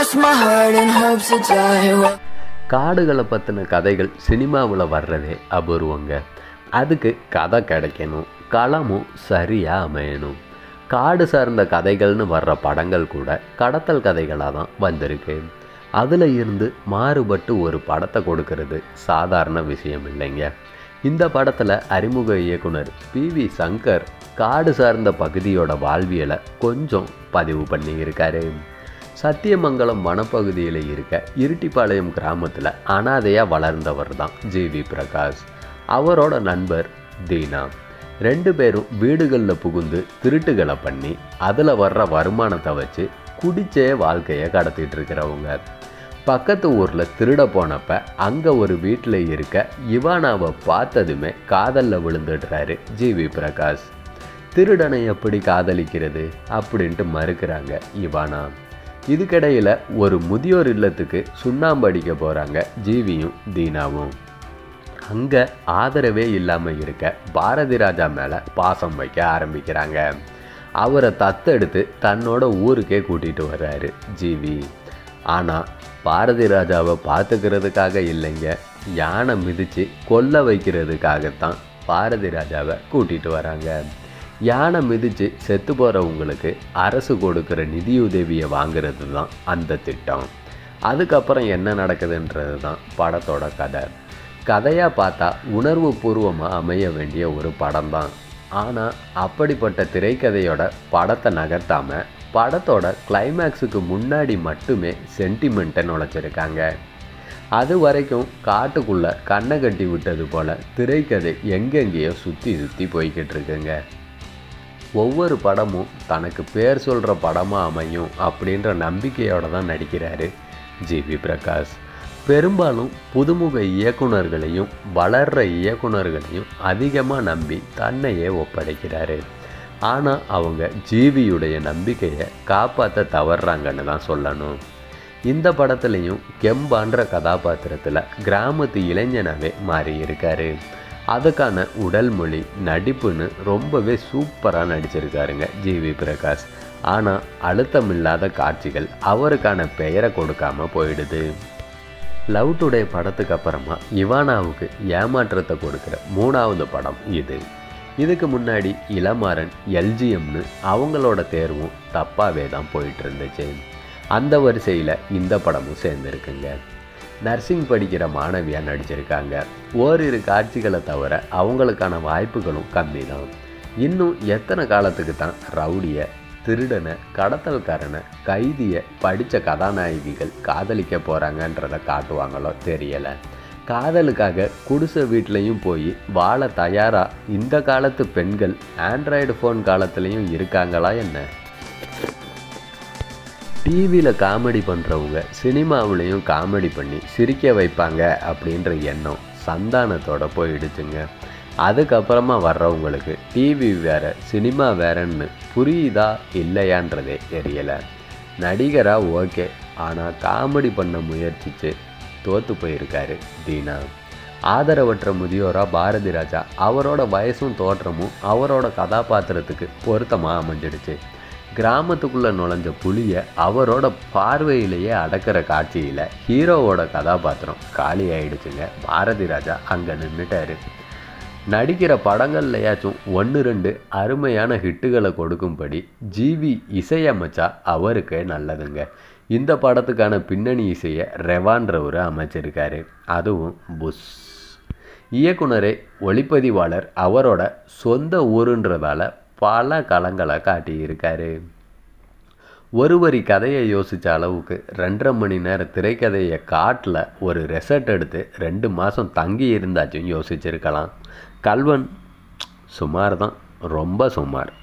lost my heart in hopes to die. Well, காடுகளை பற்றின கதைகள் சினிமாவில் வர்றதே அபூர்வங்க அதுக்கு கதை கிடைக்கணும் களமும் சரியாக அமையணும் காடு சார்ந்த கதைகள்னு வர்ற படங்கள் கூட கடத்தல் கதைகளாக தான் வந்திருக்கு அதில் இருந்து மாறுபட்டு ஒரு படத்தை கொடுக்கறது சாதாரண விஷயம் இல்லைங்க இந்த படத்தில் அறிமுக இயக்குனர் பி வி சங்கர் காடு சார்ந்த பகுதியோட வாழ்வியலை கொஞ்சம் பதிவு பண்ணியிருக்காரு சத்தியமங்கலம் வனப்பகுதியில் இருக்க இருட்டிப்பாளையம் கிராமத்தில் அனாதையாக வளர்ந்தவர் தான் ஜிவி பிரகாஷ் அவரோட நண்பர் தீனா ரெண்டு பேரும் வீடுகளில் புகுந்து திருட்டுகளை பண்ணி அதில் வர்ற வருமானத்தை வச்சு குடிச்சே வாழ்க்கையை கடத்திட்டு இருக்கிறவங்க பக்கத்து ஊரில் திருட போனப்ப அங்கே ஒரு வீட்டில் இருக்க இவானாவை பார்த்ததுமே காதலில் விழுந்துடுறாரு ஜிவி பிரகாஷ் திருடனை எப்படி காதலிக்கிறது அப்படின்ட்டு மறுக்கிறாங்க இவானா இதுக்கிடையில் ஒரு முதியோர் இல்லத்துக்கு சுண்ணாம்பு அடிக்க போகிறாங்க ஜீவியும் தீனாவும் அங்கே ஆதரவே இல்லாமல் இருக்க பாரதி ராஜா மேலே பாசம் வைக்க ஆரம்பிக்கிறாங்க அவரை தத்தெடுத்து தன்னோட ஊருக்கே கூட்டிகிட்டு வர்றாரு ஜீவி ஆனால் பாரதி ராஜாவை பார்த்துக்கிறதுக்காக இல்லைங்க யானை மிதித்து கொல்ல வைக்கிறதுக்காகத்தான் பாரதி ராஜாவை கூட்டிகிட்டு வராங்க யானை மிதித்து செத்து போகிறவங்களுக்கு அரசு கொடுக்குற நிதியுதவியை வாங்குறது தான் அந்த திட்டம் அதுக்கப்புறம் என்ன நடக்குதுன்றது தான் படத்தோட கதை கதையாக பார்த்தா உணர்வு பூர்வமாக அமைய வேண்டிய ஒரு படம் தான் ஆனால் அப்படிப்பட்ட திரைக்கதையோட படத்தை நகர்த்தாமல் படத்தோட கிளைமேக்ஸுக்கு முன்னாடி மட்டுமே சென்டிமெண்ட்டை நுழைச்சிருக்காங்க அது வரைக்கும் காட்டுக்குள்ளே கண்ணை கட்டி விட்டது போல் திரைக்கதை எங்கெங்கேயோ சுற்றி சுற்றி போய்கிட்டு இருக்குங்க ஒவ்வொரு படமும் தனக்கு பேர் சொல்கிற படமாக அமையும் அப்படின்ற நம்பிக்கையோடு தான் நடிக்கிறாரு ஜிவி பிரகாஷ் பெரும்பாலும் புதுமுக இயக்குனர்களையும் வளர்கிற இயக்குனர்களையும் அதிகமாக நம்பி தன்னையே ஒப்படைக்கிறாரு ஆனால் அவங்க ஜீவியுடைய நம்பிக்கையை காப்பாற்ற தவறுறாங்கன்னு தான் சொல்லணும் இந்த படத்துலையும் கெம்பான்ற கதாபாத்திரத்தில் கிராமத்து இளைஞனாவே மாறி இருக்காரு அதுக்கான உடல் மொழி நடிப்புன்னு ரொம்பவே சூப்பராக நடிச்சிருக்காருங்க ஜிவி பிரகாஷ் ஆனால் அழுத்தமில்லாத காட்சிகள் அவருக்கான பெயரை கொடுக்காம போயிடுது லவ் டுடே படத்துக்கு அப்புறமா இவானாவுக்கு ஏமாற்றத்தை கொடுக்குற மூணாவது படம் இது இதுக்கு முன்னாடி இளமாறன் எல்ஜிஎம்னு அவங்களோட தேர்வும் தப்பாகவே தான் போயிட்டு இருந்துச்சு அந்த வரிசையில் இந்த படமும் சேர்ந்துருக்குங்க நர்சிங் படிக்கிற மாணவியாக நடிச்சிருக்காங்க ஓரிரு காட்சிகளை தவிர அவங்களுக்கான வாய்ப்புகளும் கம்மி தான் இன்னும் எத்தனை காலத்துக்கு தான் ரவுடியை திருடனை கடத்தல்காரனை கைதியை படித்த கதாநாயகிகள் காதலிக்க போகிறாங்கன்றதை காட்டுவாங்களோ தெரியலை காதலுக்காக குடிசை வீட்லேயும் போய் வாழ தயாராக இந்த காலத்து பெண்கள் ஆண்ட்ராய்டு ஃபோன் காலத்துலேயும் இருக்காங்களா என்ன டிவியில் காமெடி பண்ணுறவங்க சினிமாவுலேயும் காமெடி பண்ணி சிரிக்க வைப்பாங்க அப்படின்ற எண்ணம் சந்தானத்தோட போயிடுச்சுங்க அதுக்கப்புறமா வர்றவங்களுக்கு டிவி வேற சினிமா வேறன்னு புரியுதா இல்லையான்றதே தெரியலை நடிகராக ஓகே ஆனால் காமெடி பண்ண முயற்சித்து தோற்று போயிருக்காரு தீனா ஆதரவற்ற முதியோராக பாரதி ராஜா அவரோட வயசும் தோற்றமும் அவரோட கதாபாத்திரத்துக்கு பொருத்தமாக அமைஞ்சிடுச்சு கிராமத்துக்குள்ளே நுழைஞ்ச புலியை அவரோட பார்வையிலேயே அடக்கிற காட்சியில் ஹீரோவோட கதாபாத்திரம் காலி ஆயிடுச்சுங்க பாரதி ராஜா அங்கே நின்றுட்டாரு நடிக்கிற படங்கள்லையாச்சும் ஒன்று ரெண்டு அருமையான ஹிட்டுகளை கொடுக்கும்படி ஜிவி இசையமைச்சா அவருக்கு நல்லதுங்க இந்த படத்துக்கான பின்னணி இசையை ரெவான்றவர் அமைச்சிருக்காரு அதுவும் புஷ் இயக்குனரே ஒளிப்பதிவாளர் அவரோட சொந்த ஊருன்றதால பல களங்களை காட்டியிருக்காரு ஒரு வரி கதையை யோசித்த அளவுக்கு ரெண்டரை மணி நேர திரைக்கதையை காட்டில் ஒரு ரெசர்ட் எடுத்து ரெண்டு மாதம் தங்கி இருந்தாச்சும் யோசிச்சிருக்கலாம் கல்வன் சுமார் தான் ரொம்ப சுமார்